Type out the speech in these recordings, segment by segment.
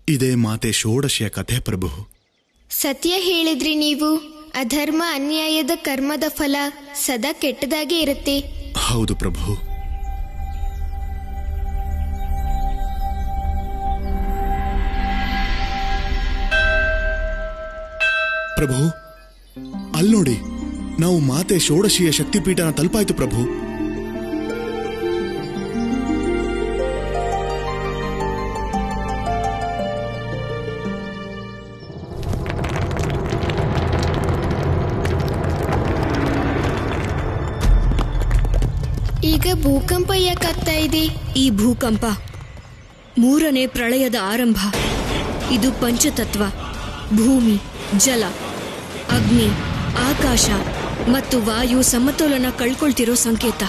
ಇದೇ ಮಾತೆ ಷೋಡಶಿಯ ಕಥೆ ಪ್ರಭು ಸತ್ಯ ಹೇಳಿದ್ರಿ ನೀವು ಅಧರ್ಮ ಅನ್ಯಾಯದ ಕರ್ಮದ ಫಲ ಸದಾ ಕೆಟ್ಟದಾಗೆ ಇರುತ್ತೆ ಹೌದು ಪ್ರಭು ಪ್ರಭು ಅಲ್ನೋಡಿ ನಾವು ಮಾತೆ ಷೋಡಶಿಯ ಶಕ್ತಿಪೀಠನ ತಲುಪಾಯ್ತು ಪ್ರಭು ಈಗ ಭೂಕಂಪ ಯಾಕಾಗ್ತಾ ಇದೆ ಈ ಭೂಕಂಪ ಮೂರನೇ ಪ್ರಳಯದ ಆರಂಭ ಇದು ಪಂಚತತ್ವ ಭೂಮಿ ಜಲ ಅಗ್ನಿ ಆಕಾಶ ಮತ್ತು ವಾಯು ಸಮತೋಲನ ಕಳ್ಕೊಳ್ತಿರೋ ಸಂಕೇತ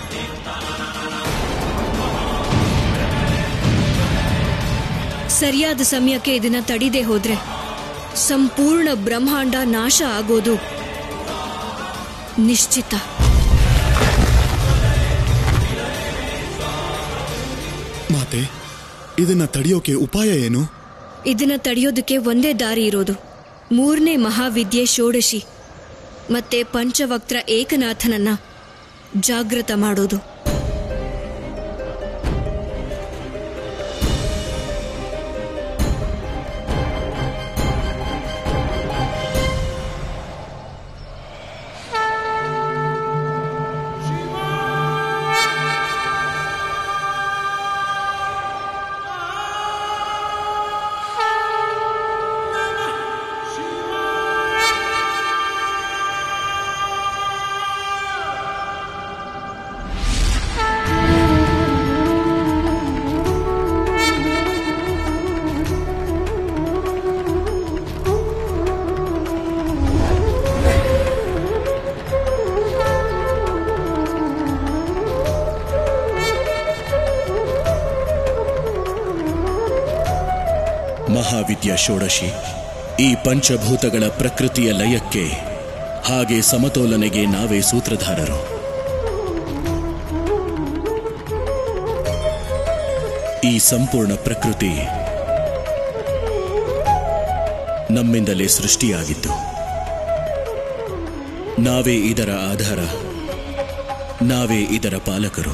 ಸರಿಯಾದ ಸಮಯಕ್ಕೆ ಇದನ್ನ ತಡಿದೆ ಹೋದ್ರೆ ಸಂಪೂರ್ಣ ಬ್ರಹ್ಮಾಂಡ ನಾಶ ಆಗೋದು ನಿಶ್ಚಿತ ಮಾತೆ ಇದನ್ನ ತಡೆಯೋಕೆ ಉಪಾಯ ಏನು ಇದನ್ನ ತಡೆಯೋದಕ್ಕೆ ಒಂದೇ ದಾರಿ ಇರೋದು ಮೂರನೇ ಮಹಾವಿದ್ಯೆ ಷೋಡಶಿ ಮತ್ತೆ ಪಂಚವಕ್ತ್ರ ಏಕನಾಥನನ್ನ ಜಾಗೃತ ಮಾಡೋದು ಮಹಾವಿದ್ಯಾ ಷೋಡಶಿ ಈ ಪಂಚಭೂತಗಳ ಪ್ರಕೃತಿಯ ಲಯಕ್ಕೆ ಹಾಗೆ ಸಮತೋಲನೆಗೆ ನಾವೇ ಸೂತ್ರಧಾರರು ಈ ಸಂಪೂರ್ಣ ಪ್ರಕೃತಿ ನಮ್ಮಿಂದಲೇ ಸೃಷ್ಟಿಯಾಗಿದ್ದು ನಾವೇ ಇದರ ಆಧಾರ ನಾವೇ ಇದರ ಪಾಲಕರು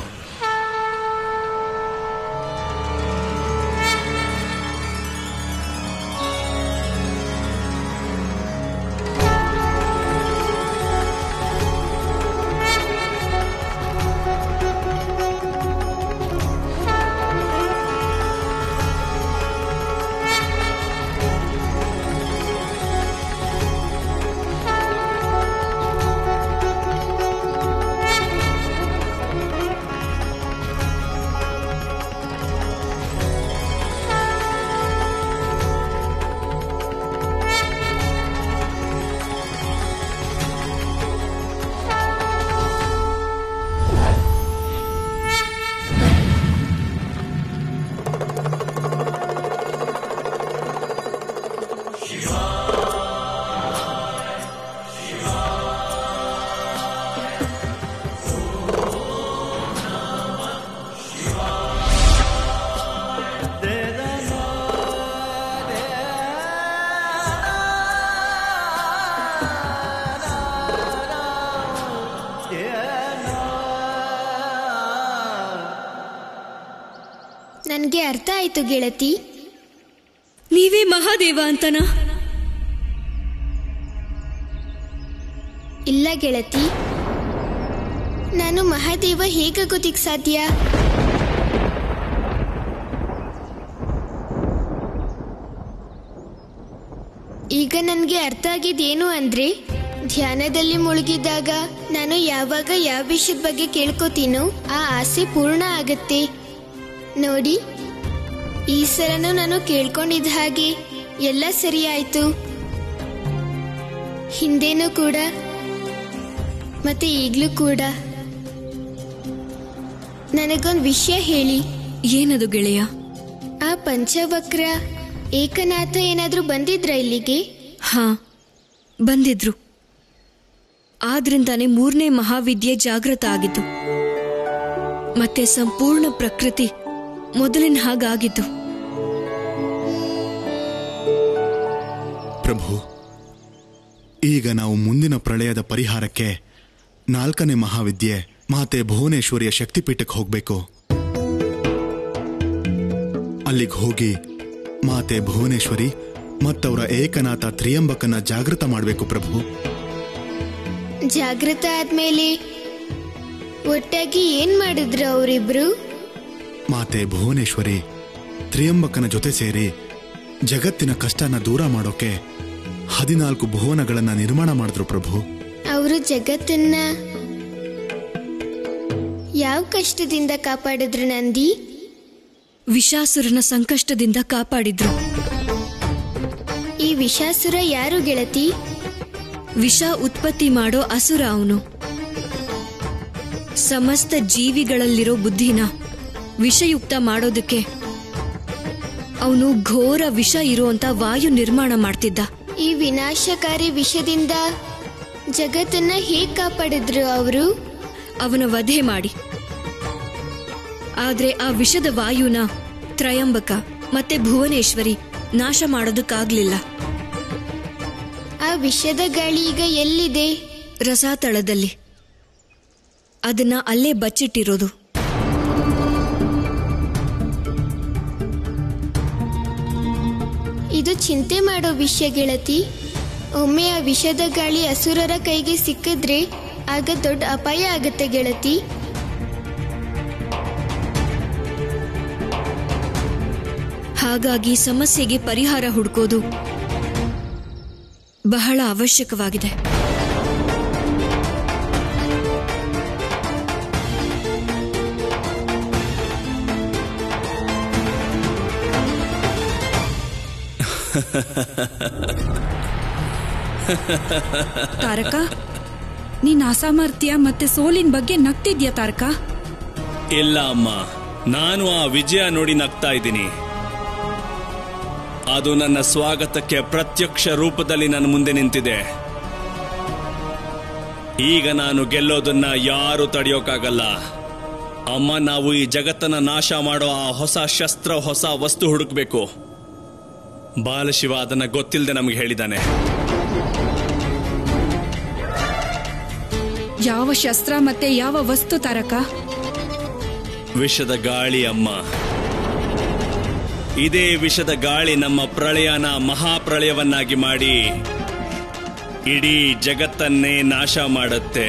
ನನಗೆ ಅರ್ಥ ಆಯ್ತು ಗೆಳತಿ ನೀವೇ ಮಹಾದೇವ ಅಂತನಾ ಇಲ್ಲ ಗೆಳತಿ ನಾನು ಮಹಾದೇವ ಹೇಗಾಗೋದಿಕ್ ಸಾಧ್ಯ ಈಗ ನನಗೆ ಅರ್ಥ ಆಗಿದ್ದೇನು ಅಂದ್ರೆ ಧ್ಯಾನದಲ್ಲಿ ಮುಳುಗಿದಾಗ ನಾನು ಯಾವಾಗ ಯಾವ ವಿಷಯದ ಬಗ್ಗೆ ಕೇಳ್ಕೊತೀನೋ ಆ ಆಸೆ ಪೂರ್ಣ ಆಗತ್ತೆ ನೋಡಿ ಈ ಸಲನೂ ನಾನು ಕೇಳ್ಕೊಂಡಿದ್ದ ಹಾಗೆ ಎಲ್ಲ ಸರಿ ಆಯ್ತು ಹಿಂದೇನೂ ಕೂಡ ಮತ್ತೆ ಈಗಲೂ ಕೂಡ ನನಗೊಂದು ವಿಷಯ ಹೇಳಿ ಏನದು ಗೆಳೆಯ ಆ ಪಂಚವಕ್ರ ಏಕನಾಥ ಏನಾದ್ರೂ ಬಂದಿದ್ರ ಇಲ್ಲಿಗೆ ಹಾ ಬಂದಿದ್ರು ಆದ್ರಿಂದಾನೆ ಮೂರನೇ ಮಹಾವಿದ್ಯೆ ಜಾಗೃತ ಆಗಿದ್ದು ಮತ್ತೆ ಸಂಪೂರ್ಣ ಪ್ರಕೃತಿ ಮೊದಲಿನ ಹಾಗಾಗಿದ್ದು ಪ್ರಭು ಈಗ ನಾವು ಮುಂದಿನ ಪ್ರಳಯದ ಪರಿಹಾರಕ್ಕೆ ನಾಲ್ಕನೇ ಮಹಾವಿದ್ಯೆ ಮಾತೆ ಭುವನೇಶ್ವರಿಯ ಶಕ್ತಿಪೀಠಕ್ಕೆ ಹೋಗ್ಬೇಕು ಅಲ್ಲಿಗೆ ಹೋಗಿ ಮಾತೆ ಭುವನೇಶ್ವರಿ ಮತ್ತವರ ಏಕನಾಥ ತ್ರಿಯಂಬಕನ ಜಾಗೃತ ಮಾಡಬೇಕು ಪ್ರಭು ಜಾಗೃತ ಆದ್ಮೇಲೆ ಒಟ್ಟಾಗಿ ಏನ್ ಮಾಡಿದ್ರು ಅವರಿಬ್ರು ಮಾತೆ ಭುವನೇಶ್ವರಿ ತ್ರಿಯಂಬಕನ ಜೊತೆ ಸೇರಿ ಜಗತ್ತಿನ ಕಷ್ಟನ ದೂರ ಮಾಡೋಕೆ ಹದಿನಾಲ್ಕು ಭುವನಗಳನ್ನ ನಿರ್ಮಾಣ ಮಾಡಿದ್ರು ಪ್ರಭು ಅವರು ಜಗತ್ತನ್ನ ಯಾವ ಕಷ್ಟದಿಂದ ಕಾಪಾಡಿದ್ರು ನಂದಿ ವಿಷಾಸುರನ ಸಂಕಷ್ಟದಿಂದ ಕಾಪಾಡಿದ್ರು ಈ ವಿಷಾಸುರ ಯಾರು ಗೆಳತಿ ವಿಷ ಉತ್ಪತ್ತಿ ಮಾಡೋ ಅಸುರ ಅವನು ಸಮಸ್ತ ಜೀವಿಗಳಲ್ಲಿರೋ ಬುದ್ಧಿನ ವಿಷಯುಕ್ತ ಮಾಡೋದಕ್ಕೆ ಅವನು ಘೋರ ವಿಷ ಇರುವಂತ ವಾಯು ನಿರ್ಮಾಣ ಮಾಡ್ತಿದ್ದ ಈ ವಿನಾಶಕಾರಿ ವಿಷದಿಂದ ಜಗತ್ತನ್ನ ಹೇಗ್ ಕಾಪಾಡಿದ್ರು ಅವರು ಅವನ ವಧೆ ಮಾಡಿ ಆದ್ರೆ ಆ ವಿಷದ ವಾಯುನ ತ್ರಯಂಬಕ ಮತ್ತೆ ಭುವನೇಶ್ವರಿ ನಾಶ ಮಾಡೋದಕ್ಕಾಗ್ಲಿಲ್ಲ ಆ ವಿಷದ ಗಾಳಿ ಈಗ ಎಲ್ಲಿದೆ ರಸಾತಳದಲ್ಲಿ ಅದನ್ನ ಅಲ್ಲೇ ಬಚ್ಚಿಟ್ಟಿರೋದು ಇದು ಚಿಂತೆ ಮಾಡೋ ವಿಷಯ ಗೆಳತಿ ಒಮ್ಮೆ ಆ ವಿಷದ ಗಾಳಿ ಅಸುರರ ಕೈಗೆ ಸಿಕ್ಕಿದ್ರೆ ಆಗ ದೊಡ್ಡ ಅಪಾಯ ಆಗತ್ತೆ ಗೆಳತಿ ಹಾಗಾಗಿ ಸಮಸ್ಯೆಗೆ ಪರಿಹಾರ ಹುಡುಕೋದು ಬಹಳ ಅವಶ್ಯಕವಾಗಿದೆ ತಾರಕ ನೀನ್ ಅಸಾಮರ್ಥ್ಯ ಮತ್ತೆ ಸೋಲಿನ ಬಗ್ಗೆ ನಗ್ತಿದ್ಯಾ ತಾರಕ ಇಲ್ಲ ಅಮ್ಮ ನಾನು ಆ ವಿಜಯ ನೋಡಿ ನಗ್ತಾ ಇದ್ದೀನಿ ಅದು ನನ್ನ ಸ್ವಾಗತಕ್ಕೆ ಪ್ರತ್ಯಕ್ಷ ರೂಪದಲ್ಲಿ ನನ್ನ ಮುಂದೆ ನಿಂತಿದೆ ಈಗ ನಾನು ಗೆಲ್ಲೋದನ್ನ ಯಾರು ತಡೆಯೋಕ್ಕಾಗಲ್ಲ ಅಮ್ಮ ನಾವು ಈ ಜಗತ್ತನ್ನ ನಾಶ ಮಾಡೋ ಆ ಹೊಸ ಶಸ್ತ್ರ ಹೊಸ ವಸ್ತು ಹುಡುಕ್ಬೇಕು ಬಾಲಶಿವ ಅದನ್ನ ಗೊತ್ತಿಲ್ಲದೆ ನಮಗೆ ಹೇಳಿದ್ದಾನೆ ಯಾವ ಶಸ್ತ್ರ ಮತ್ತೆ ಯಾವ ವಸ್ತು ತಾರಕ ವಿಷದ ಗಾಳಿ ಅಮ್ಮ ಇದೇ ವಿಷದ ಗಾಳಿ ನಮ್ಮ ಪ್ರಳಯನ ಮಹಾಪ್ರಳಯವನ್ನಾಗಿ ಮಾಡಿ ಇಡೀ ಜಗತ್ತನ್ನೇ ನಾಶ ಮಾಡುತ್ತೆ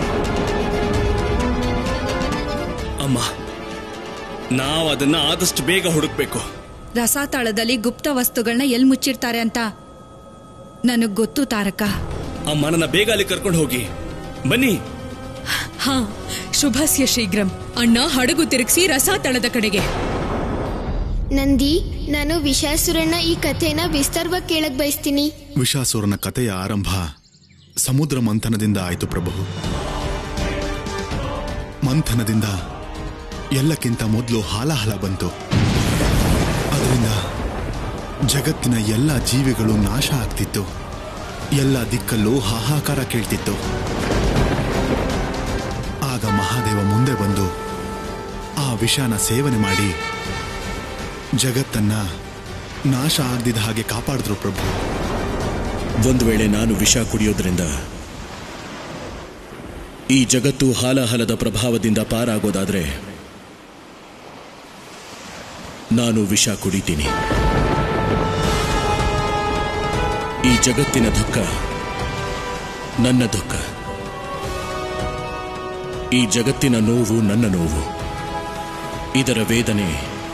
ಅಮ್ಮ ನಾವು ಅದನ್ನ ಆದಷ್ಟು ಬೇಗ ಹುಡುಕ್ಬೇಕು ರಸಾತಾಳದಲ್ಲಿ ಗುಪ್ತ ವಸ್ತುಗಳನ್ನ ಎಲ್ ಮುಚ್ಚಿರ್ತಾರೆ ಅಂತ ನನಗ್ ಗೊತ್ತು ತಾರಕ ಅಮ್ಮ ನನ್ನ ಬೇಗ ಅಲ್ಲಿ ಕರ್ಕೊಂಡು ಹೋಗಿ ಬನ್ನಿ ಹಾ ಶುಭಸ್ಯ ಶೀಘ್ರಂ ಅಣ್ಣ ಹಡಗು ತಿರುಗಿಸಿ ರಸಾತಳದ ಕಡೆಗೆ ನಂದಿ ನಾನು ವಿಷಾಸುರನ ಈ ಕಥೆನ ವಿಸ್ತಾರವಾಗಿ ಕೇಳಕ್ ಬಯಸ್ತೀನಿ ವಿಷಾಸುರನ ಕಥೆಯ ಆರಂಭ ಸಮುದ್ರ ಮಂಥನದಿಂದ ಆಯಿತು ಪ್ರಭು ಮಂಥನದಿಂದ ಎಲ್ಲಕ್ಕಿಂತ ಮೊದಲು ಹಾಲಾಹಲ ಬಂತು ಅದರಿಂದ ಜಗತ್ತಿನ ಎಲ್ಲ ಜೀವಿಗಳು ನಾಶ ಆಗ್ತಿತ್ತು ಎಲ್ಲ ದಿಕ್ಕಲ್ಲೂ ಹಾಹಾಕಾರ ಕೇಳ್ತಿತ್ತು ಆಗ ಮಹಾದೇವ ಮುಂದೆ ಬಂದು ಆ ವಿಷಾನ ಸೇವನೆ ಮಾಡಿ ಜಗತ್ತನ್ನ ನಾಶ ಆಗದಿದ್ದ ಹಾಗೆ ಕಾಪಾಡಿದ್ರು ಪ್ರಭು ಒಂದು ವೇಳೆ ನಾನು ವಿಷ ಕುಡಿಯೋದ್ರಿಂದ ಈ ಜಗತ್ತು ಹಾಲಾಹಲದ ಪ್ರಭಾವದಿಂದ ಪಾರಾಗೋದಾದ್ರೆ ನಾನು ವಿಷ ಕುಡಿತೀನಿ ಈ ಜಗತ್ತಿನ ದುಃಖ ನನ್ನ ದುಃಖ ಈ ಜಗತ್ತಿನ ನೋವು ನನ್ನ ನೋವು ಇದರ ವೇದನೆ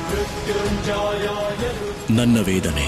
ನನ್ನ ವೇದನೆ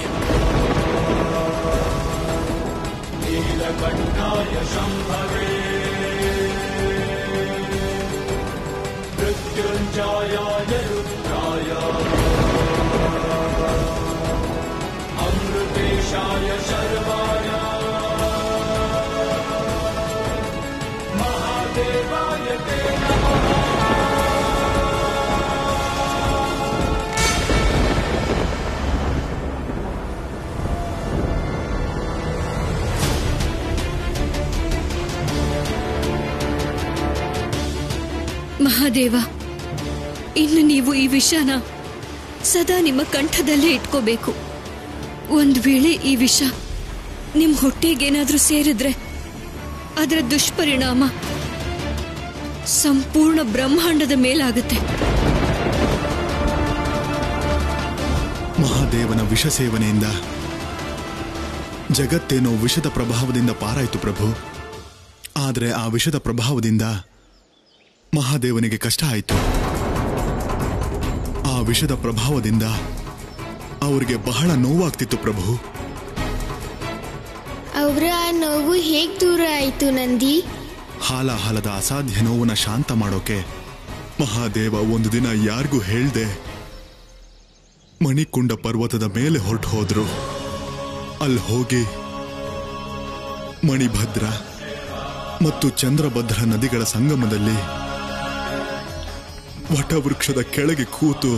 ಮಹಾದೇವ ಇನ್ನು ನೀವು ಈ ವಿಷನ ಸದಾ ನಿಮ್ಮ ಕಂಠದಲ್ಲೇ ಇಟ್ಕೋಬೇಕು ಒಂದ್ ವೇಳೆ ಈ ವಿಷ ನಿಮ್ ಹೊಟ್ಟೆಗೇನಾದ್ರೂ ಸೇರಿದ್ರೆ ಅದರ ದುಷ್ಪರಿಣಾಮ ಸಂಪೂರ್ಣ ಬ್ರಹ್ಮಾಂಡದ ಮೇಲಾಗುತ್ತೆ ಮಹಾದೇವನ ವಿಷ ಸೇವನೆಯಿಂದ ಜಗತ್ತೇನೋ ವಿಷದ ಪ್ರಭಾವದಿಂದ ಪಾರಾಯಿತು ಪ್ರಭು ಆದರೆ ಆ ವಿಷದ ಪ್ರಭಾವದಿಂದ ಮಹಾದೇವನಿಗೆ ಕಷ್ಟ ಆಯಿತು ಆ ವಿಷದ ಪ್ರಭಾವದಿಂದ ಅವರಿಗೆ ಬಹಳ ನೋವಾಗ್ತಿತ್ತು ಪ್ರಭು ಅವರ ಆ ನೋವು ಹೇಗ್ ದೂರ ಆಯ್ತು ನಂದಿ ಹಾಲಾಹಲದ ಅಸಾಧ್ಯ ನೋವನ್ನ ಶಾಂತ ಮಾಡೋಕೆ ಮಹಾದೇವ ಒಂದು ದಿನ ಯಾರಿಗೂ ಹೇಳ್ದೆ ಮಣಿಕುಂಡ ಪರ್ವತದ ಮೇಲೆ ಹೊರಟು ಹೋದ್ರು ಅಲ್ಲಿ ಹೋಗಿ ಮಣಿಭದ್ರ ಮತ್ತು ಚಂದ್ರಭದ್ರ ನದಿಗಳ ಸಂಗಮದಲ್ಲಿ ವಟವೃಕ್ಷದ ಕೆಳಗೆ ಕೂತು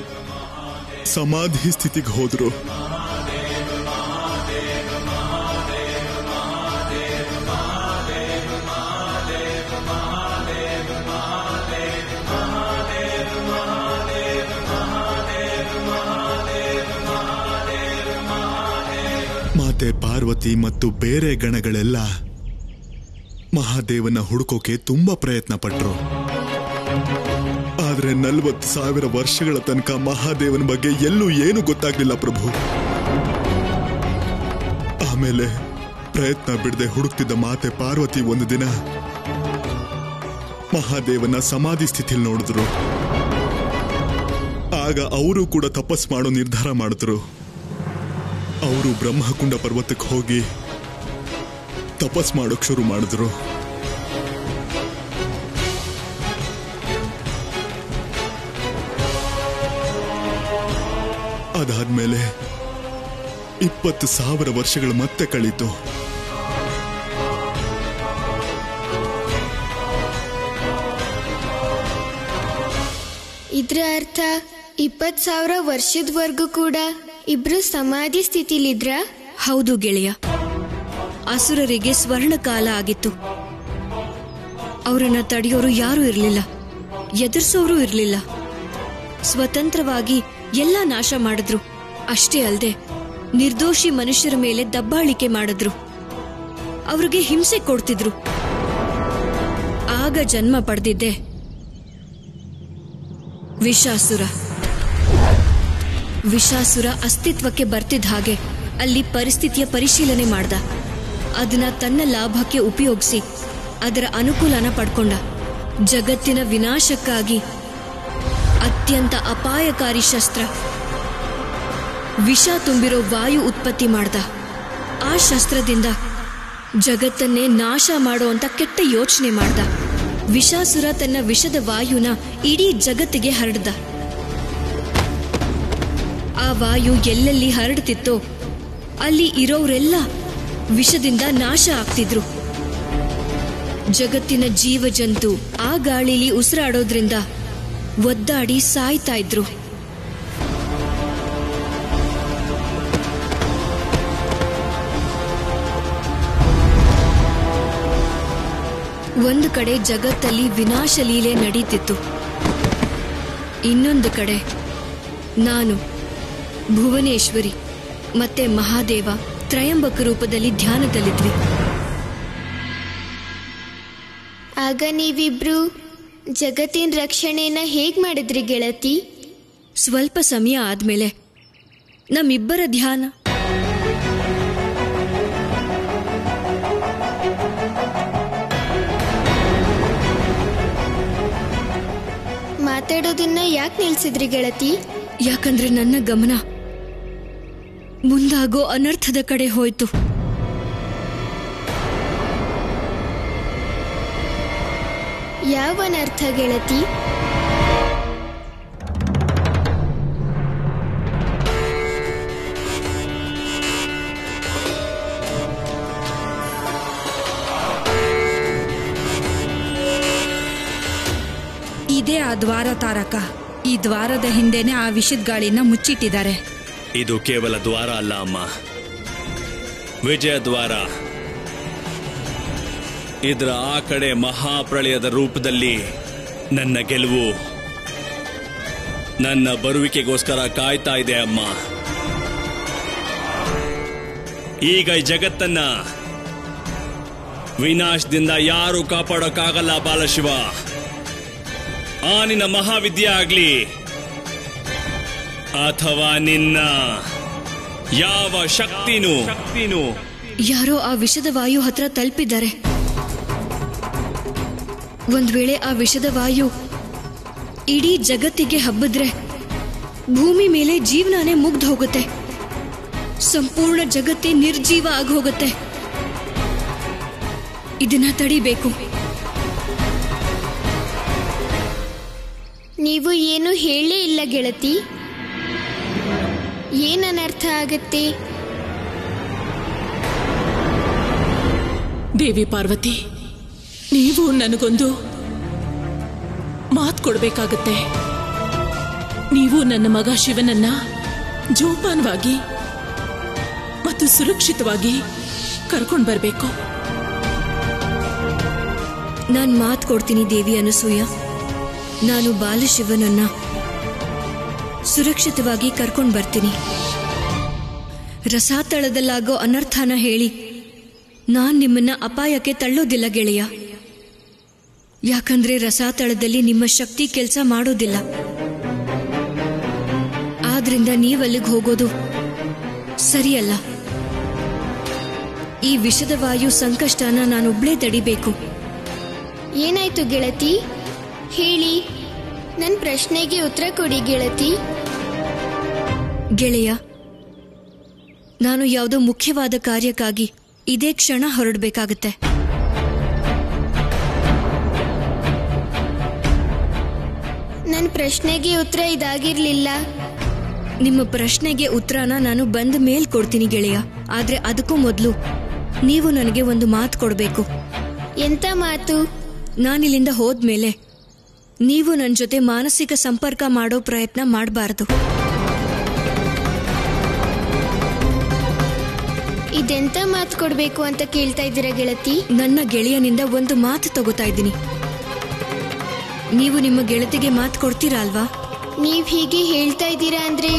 ಸಮಾಧಿ ಸ್ಥಿತಿಗೆ ಹೋದ್ರು ಮಾತೆ ಪಾರ್ವತಿ ಮತ್ತು ಬೇರೆ ಗಣಗಳೆಲ್ಲ ಮಹಾದೇವನ ಹುಡುಕೋಕೆ ತುಂಬಾ ಪ್ರಯತ್ನ ಪಟ್ರು ಆದ್ರೆ ನಲ್ವತ್ತು ಸಾವಿರ ವರ್ಷಗಳ ತನಕ ಮಹಾದೇವನ ಬಗ್ಗೆ ಎಲ್ಲೂ ಏನು ಗೊತ್ತಾಗ್ಲಿಲ್ಲ ಪ್ರಭು ಆಮೇಲೆ ಪ್ರಯತ್ನ ಬಿಡದೆ ಹುಡುಕ್ತಿದ್ದ ಮಾತೆ ಪಾರ್ವತಿ ಒಂದು ದಿನ ಮಹಾದೇವನ ಸಮಾಧಿ ಸ್ಥಿತಿಯಲ್ಲಿ ನೋಡಿದ್ರು ಆಗ ಅವರು ಕೂಡ ತಪಸ್ ಮಾಡೋ ನಿರ್ಧಾರ ಮಾಡಿದ್ರು ಅವರು ಬ್ರಹ್ಮಕುಂಡ ಪರ್ವತಕ್ಕೆ ಹೋಗಿ ತಪಸ್ ಮಾಡೋಕ್ ಶುರು ಮಾಡಿದ್ರು ಅದಾದ್ಮೇಲೆ ಇಪ್ಪತ್ತು ಸಾವಿರ ವರ್ಷಗಳು ಮತ್ತೆ ಕಳೀತು ಇದ್ರ ಅರ್ಥ ಇಪ್ಪತ್ ಸಾವಿರ ವರ್ಷದವರೆಗೂ ಕೂಡ ಇಬ್ರು ಸಮಾಧಿ ಸ್ಥಿತಿಲಿದ್ರ ಹೌದು ಗೆಳೆಯ ಅಸುರರಿಗೆ ಸ್ವರ್ಣಕಾಲ ಆಗಿತ್ತು ಅವರನ್ನ ತಡೆಯೋರು ಯಾರೂ ಇರಲಿಲ್ಲ ಎದುರಿಸೋರು ಇರಲಿಲ್ಲ ಸ್ವತಂತ್ರವಾಗಿ ಎಲ್ಲ ನಾಶ ಮಾಡಿದ್ರು ಅಷ್ಟೇ ಅಲ್ಲದೆ ನಿರ್ದೋಷಿ ಮನುಷ್ಯರ ಮೇಲೆ ದಬ್ಬಾಳಿಕೆ ಮಾಡಿದ್ರು ಅವ್ರಿಗೆ ಹಿಂಸೆ ಕೊಡ್ತಿದ್ರು ಆಗ ಜನ್ಮ ಪಡೆದಿದ್ದೆ ವಿಷಾಸುರ ವಿಷಾಸುರ ಅಸ್ತಿತ್ವಕ್ಕೆ ಬರ್ತಿದ್ದ ಹಾಗೆ ಅಲ್ಲಿ ಪರಿಸ್ಥಿತಿಯ ಪರಿಶೀಲನೆ ಮಾಡ್ದ ಅದನ್ನ ತನ್ನ ಲಾಭಕ್ಕೆ ಉಪಯೋಗಿಸಿ ಅದರ ಅನುಕೂಲನ ಪಡ್ಕೊಂಡ ಜಗತ್ತಿನ ವಿನಾಶಕ್ಕಾಗಿ ಅತ್ಯಂತ ಅಪಾಯಕಾರಿ ಶಸ್ತ್ರ ವಿಷ ತುಂಬಿರೋ ವಾಯು ಉತ್ಪತ್ತಿ ಮಾಡ್ದ ಆ ಶಸ್ತ್ರದಿಂದ ಜಗತ್ತನ್ನೇ ನಾಶ ಮಾಡುವಂತ ಕೆಟ್ಟ ಯೋಚನೆ ಮಾಡ್ದ ವಿಷಾಸುರ ತನ್ನ ವಿಷದ ವಾಯುನ ಇಡೀ ಜಗತ್ತಿಗೆ ಹರಡ್ದ ಆ ವಾಯು ಎಲ್ಲೆಲ್ಲಿ ಹರಡ್ತಿತ್ತೋ ಅಲ್ಲಿ ಇರೋರೆಲ್ಲ ವಿಷದಿಂದ ನಾಶ ಆಗ್ತಿದ್ರು ಜಗತ್ತಿನ ಜೀವ ಜಂತು ಆ ಗಾಳಿಲಿ ಉಸಿರಾಡೋದ್ರಿಂದ ಒದ್ದಾಡಿ ಸಾಯ್ತಾ ಇದ್ರು ಒಂದು ಕಡೆ ಜಗತ್ತಲ್ಲಿ ವಿನಾಶ ಲೀಲೆ ನಡೀತಿತ್ತು ಇನ್ನೊಂದು ಕಡೆ ನಾನು ಭುವನೇಶ್ವರಿ ಮತ್ತೆ ಮಹಾದೇವ ತ್ರಯಂಬಕ ರೂಪದಲ್ಲಿ ಧ್ಯಾನದಲ್ಲಿದ್ವಿ ಆಗ ನೀವಿಬ್ರು ಜಗತ್ತಿನ ರಕ್ಷಣೆನ ಹೇಗ್ ಮಾಡಿದ್ರಿ ಗೆಳತಿ ಸ್ವಲ್ಪ ಸಮಯ ಆದ್ಮೇಲೆ ನಮ್ಮಿಬ್ಬರ ಧ್ಯಾನ ಮಾತಾಡೋದನ್ನ ಯಾಕೆ ನಿಲ್ಸಿದ್ರಿ ಗೆಳತಿ ಯಾಕಂದ್ರೆ ನನ್ನ ಗಮನ ಮುಂದಾಗೋ ಅನರ್ಥದ ಕಡೆ ಹೋಯ್ತು ಯಾವ ಅನರ್ಥ ಗೆಳತಿ ಇದೇ ಆ ದ್ವಾರ ತಾರಕ ಈ ದ್ವಾರದ ಹಿಂದೆನೆ ಆ ವಿಷದ ಗಾಳಿನ ಮುಚ್ಚಿಟ್ಟಿದ್ದಾರೆ ಇದು ಕೇವಲ ದ್ವಾರ ಅಲ್ಲ ಅಮ್ಮ ವಿಜಯ ದ್ವಾರ ಇದರ ಆ ಕಡೆ ಮಹಾಪ್ರಳಯದ ರೂಪದಲ್ಲಿ ನನ್ನ ಗೆಲುವು ನನ್ನ ಬರುವಿಕೆಗೋಸ್ಕರ ಕಾಯ್ತಾ ಇದೆ ಅಮ್ಮ ಈಗ ಈ ಜಗತ್ತನ್ನ ವಿನಾಶದಿಂದ ಯಾರು ಕಾಪಾಡೋಕ್ಕಾಗಲ್ಲ ಬಾಲಶಿವ ಆ ನಿನ್ನ ಮಹಾವಿದ್ಯೆ ಆಗ್ಲಿ ಅಥವಾ ನಿನ್ನ ಯಾವ ಶಕ್ತಿನೂ ಶಕ್ತಿನೂ ಯಾರೋ ಆ ವಿಷದ ವಾಯು ಹತ್ರ ತಲುಪಿದ್ದಾರೆ ಒಂದ್ ವೇಳೆ ಆ ವಿಷದ ವಾಯು ಇಡೀ ಜಗತ್ತಿಗೆ ಹಬ್ಬಿದ್ರೆ ಭೂಮಿ ಮೇಲೆ ಜೀವನಾನೇ ಮುಗ್ದು ಹೋಗುತ್ತೆ ಸಂಪೂರ್ಣ ಜಗತ್ತೇ ನಿರ್ಜೀವ ಆಗಿ ಹೋಗುತ್ತೆ ಇದನ್ನ ತಡಿಬೇಕು ನೀವು ಏನು ಹೇಳೇ ಇಲ್ಲ ಗೆಳತಿ ಏನ್ ಅನರ್ಥ ಆಗತ್ತೆ ದೇವಿ ಪಾರ್ವತಿ ನೀವು ನನಗೊಂದು ಮಾತು ಕೊಡಬೇಕಾಗತ್ತೆ ನೀವು ನನ್ನ ಮಗ ಶಿವನನ್ನ ಜೋಪಾನವಾಗಿ ಮತ್ತು ಸುರಕ್ಷಿತವಾಗಿ ಕರ್ಕೊಂಡು ಬರಬೇಕು ನಾನ್ ಮಾತ್ ಕೊಡ್ತೀನಿ ದೇವಿ ಅನಸೂಯ ನಾನು ಬಾಲಶಿವನನ್ನ ಸುರಕ್ಷಿತವಾಗಿ ಕರ್ಕೊಂಡ್ ಬರ್ತೀನಿ ರಸಾತಳದಲ್ಲಾಗೋ ಅನರ್ಥನ ಹೇಳಿ ನಾನ್ ನಿಮ್ಮನ್ನ ಅಪಾಯಕ್ಕೆ ತಳ್ಳೋದಿಲ್ಲ ಗೆಳೆಯ ಯಾಕಂದ್ರೆ ರಸಾತಳದಲ್ಲಿ ನಿಮ್ಮ ಶಕ್ತಿ ಕೆಲಸ ಮಾಡೋದಿಲ್ಲ ಆದ್ರಿಂದ ನೀವಲ್ಲಿಗೆ ಹೋಗೋದು ಸರಿಯಲ್ಲ ಈ ವಿಷದ ವಾಯು ಸಂಕಷ್ಟನ ನಾನೊಬ್ಳೇ ತಡಿಬೇಕು ಏನಾಯ್ತು ಗೆಳತಿ ಹೇಳಿ ನನ್ನ ಪ್ರಶ್ನೆಗೆ ಉತ್ತರ ಕೊಡಿ ಗೆಳತಿ ಗೆಳೆಯ ನಾನು ಯಾವುದೋ ಮುಖ್ಯವಾದ ಕಾರ್ಯಕ್ಕಾಗಿ ಇದೇ ಕ್ಷಣ ಹೊರಡಬೇಕಾಗತ್ತೆ ನನ್ನ ಪ್ರಶ್ನೆಗೆ ಉತ್ತರ ಇದಾಗಿರ್ಲಿಲ್ಲ ನಿಮ್ಮ ಪ್ರಶ್ನೆಗೆ ಉತ್ತರನ ನಾನು ಬಂದ ಮೇಲ್ ಕೊಡ್ತೀನಿ ಗೆಳೆಯ ಆದ್ರೆ ಅದಕ್ಕೂ ಮೊದಲು ನೀವು ನನಗೆ ಒಂದು ಮಾತು ಕೊಡಬೇಕು ಎಂತ ಮಾತು ನಾನಿಲ್ಲಿಂದ ಹೋದ್ಮೇಲೆ ನೀವು ನನ್ನ ಜೊತೆ ಮಾನಸಿಕ ಸಂಪರ್ಕ ಮಾಡೋ ಪ್ರಯತ್ನ ಮಾಡಬಾರ್ದು ಇದೆಂತ ಮಾತು ಕೊಡ್ಬೇಕು ಅಂತ ಕೇಳ್ತಾ ಇದ್ದೀರಾ ಗೆಳತಿ ನನ್ನ ಗೆಳೆಯನಿಂದ ಒಂದು ಮಾತು ತಗೋತಾ ಇದ್ದೀನಿ ನೀವು ನಿಮ್ಮ ಗೆಳತಿಗೆ ಮಾತು ಕೊಡ್ತೀರಾ ಅಲ್ವಾ ನೀವ್ ಹೀಗೆ ಹೇಳ್ತಾ ಇದ್ದೀರಾ ಅಂದ್ರೆ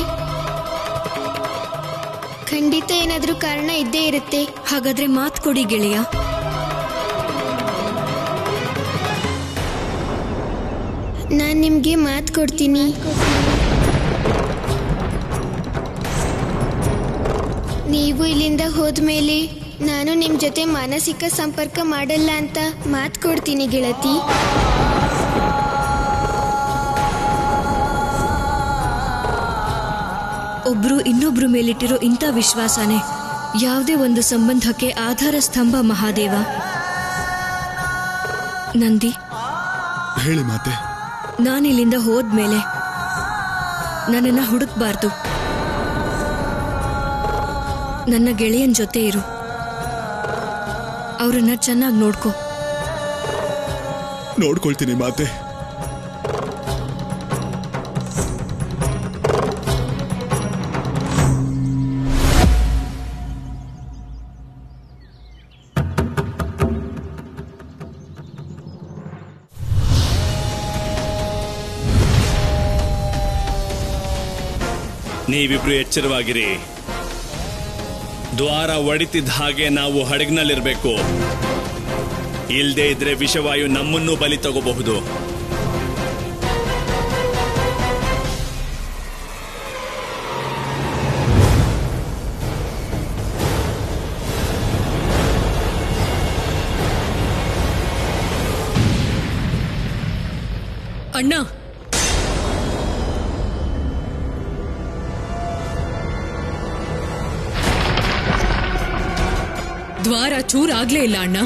ಖಂಡಿತ ಏನಾದ್ರೂ ಕಾರಣ ಇದ್ದೇ ಇರುತ್ತೆ ಹಾಗಾದ್ರೆ ಮಾತು ಕೊಡಿ ಗೆಳೆಯ ನಾನ್ ನಿಮ್ಗೆ ಮಾತು ಕೊಡ್ತೀನಿ ನೀವು ಇಲ್ಲಿಂದ ಹೋದ್ಮೇಲೆ ನಾನು ನಿಮ್ ಜೊತೆ ಮಾನಸಿಕ ಸಂಪರ್ಕ ಮಾಡಲ್ಲ ಅಂತ ಮಾತು ಕೊಡ್ತೀನಿ ಗೆಳತಿ ಒಬ್ರು ಇನ್ನೊಬ್ರು ಮೇಲಿಟ್ಟಿರೋ ಇಂಥ ವಿಶ್ವಾಸನೇ ಯಾವುದೇ ಒಂದು ಸಂಬಂಧಕ್ಕೆ ಆಧಾರ ಸ್ತಂಭ ಮಹಾದೇವ ನಂದಿ ಹೇಳಿ ಮಾತೆ ನಾನಿಲ್ಲಿಂದ ಹೋದ್ಮೇಲೆ ನನ್ನನ್ನ ಹುಡುಕ್ಬಾರ್ದು ನನ್ನ ಗೆಳೆಯನ್ ಜೊತೆ ಇರು ಅವ್ರನ್ನ ಚೆನ್ನಾಗಿ ನೋಡ್ಕೋ ನೋಡ್ಕೊಳ್ತೀನಿ ಮಾತೆ ನೀವಿಬ್ರು ಎಚ್ಚರವಾಗಿರಿ ದ್ವಾರ ಒಡಿತಿದ್ದ ಹಾಗೆ ನಾವು ಹಡಗ್ನಲ್ಲಿರ್ಬೇಕು ಇಲ್ದೇ ಇದ್ರೆ ವಿಷವಾಯು ನಮ್ಮನ್ನೂ ಬಲಿ ತಗೋಬಹುದು ಅಣ್ಣ ದ್ವಾರ ಚೂರಾಗ್ಲೇ ಇಲ್ಲ ಅಣ್ಣ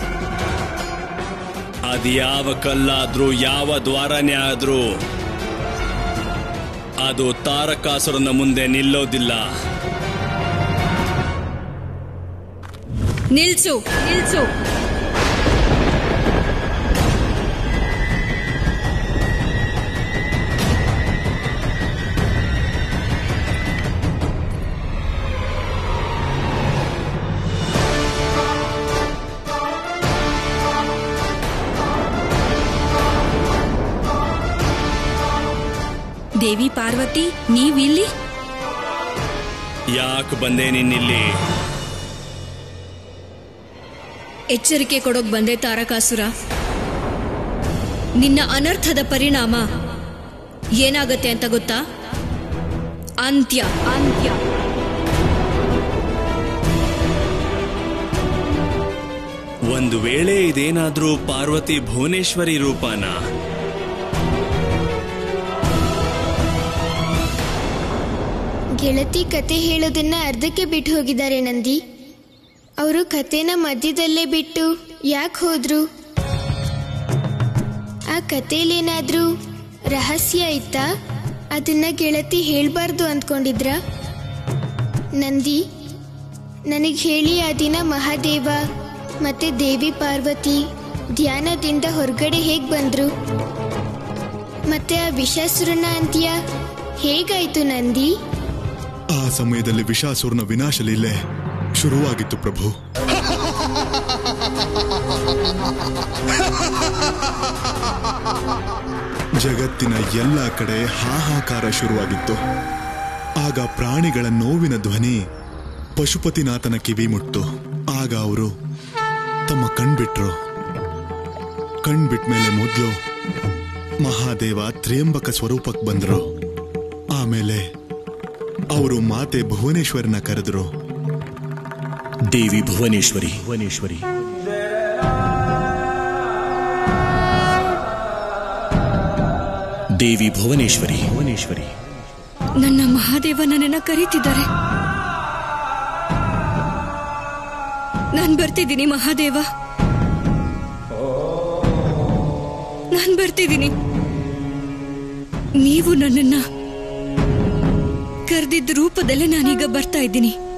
ಅದು ಯಾವ ಕಲ್ಲಾದ್ರೂ ಯಾವ ದ್ವಾರನೇ ಆದ್ರೂ ಅದು ತಾರಕಾಸುರನ ಮುಂದೆ ನಿಲ್ಲೋದಿಲ್ಲ ನಿಲ್ಸು ನಿಲ್ಸು ದೇವಿ ಪಾರ್ವತಿ ನೀವಿಲ್ಲಿ ಯಾಕೆ ಬಂದೆ ನಿನ್ನಿಲ್ಲಿ ಎಚ್ಚರಿಕೆ ಕೊಡೋಕ್ ಬಂದೆ ತಾರಕಾಸುರ ನಿನ್ನ ಅನರ್ಥದ ಪರಿಣಾಮ ಏನಾಗತ್ತೆ ಅಂತ ಗೊತ್ತಾ ಅಂತ್ಯ ಅಂತ್ಯ ಒಂದು ವೇಳೆ ಇದೇನಾದ್ರೂ ಪಾರ್ವತಿ ಭುವನೇಶ್ವರಿ ರೂಪನ ಗೆಳತಿ ಕತೆ ಹೇಳೋದನ್ನ ಅರ್ಧಕ್ಕೆ ಬಿಟ್ಟು ಹೋಗಿದ್ದಾರೆ ನಂದಿ ಅವರು ಕತೆನ ಮಧ್ಯದಲ್ಲೇ ಬಿಟ್ಟು ಯಾಕೆ ಹೋದ್ರು ಆ ಕಥೆಲೇನಾದ್ರೂ ರಹಸ್ಯ ಇತ್ತಾ ಅದನ್ನ ಗೆಳತಿ ಹೇಳ್ಬಾರ್ದು ಅಂದ್ಕೊಂಡಿದ್ರ ನಂದಿ ನನಗೆ ಹೇಳಿ ಆ ದಿನ ಮಹಾದೇವ ಮತ್ತೆ ದೇವಿ ಪಾರ್ವತಿ ಧ್ಯಾನದಿಂದ ಹೊರಗಡೆ ಹೇಗ್ ಬಂದ್ರು ಮತ್ತೆ ಆ ವಿಷಾಸುರನ ಅಂತ್ಯ ಹೇಗಾಯ್ತು ನಂದಿ ಆ ಸಮಯದಲ್ಲಿ ವಿಷಾಸುರನ ವಿನಾಶ ಲೀಲೆ ಶುರುವಾಗಿತ್ತು ಪ್ರಭು ಜಗತ್ತಿನ ಎಲ್ಲ ಕಡೆ ಹಾಹಾಕಾರ ಶುರುವಾಗಿತ್ತು ಆಗ ಪ್ರಾಣಿಗಳ ನೋವಿನ ಧ್ವನಿ ಪಶುಪತಿನಾಥನ ಕಿವಿ ಮುಟ್ಟು ಆಗ ಅವರು ತಮ್ಮ ಕಣ್ಬಿಟ್ರು ಕಣ್ಬಿಟ್ಮೇಲೆ ಮೊದಲು ಮಹಾದೇವ ತ್ರಿಯಂಬಕ ಸ್ವರೂಪಕ್ಕೆ ಬಂದ್ರು ಆಮೇಲೆ ಅವರು ಮಾತೆ ಭುವನೇಶ್ವರನ ಕರೆದ್ರು ದೇವಿ ಭುವನೇಶ್ವರಿ ಭುವನೇಶ್ವರಿ ದೇವಿ ಭುವನೇಶ್ವರಿ ಭುವನೇಶ್ವರಿ ನನ್ನ ಮಹಾದೇವ ನನ್ನನ್ನ ಕರೀತಿದ್ದಾರೆ ನಾನ್ ಬರ್ತಿದ್ದೀನಿ ಮಹಾದೇವ ನಾನ್ ಬರ್ತಿದ್ದೀನಿ ನೀವು ನನ್ನನ್ನ ಕರೆದಿದ್ದ ರೂಪದಲ್ಲೇ ನಾನೀಗ ಬರ್ತಾ ಇದ್ದೀನಿ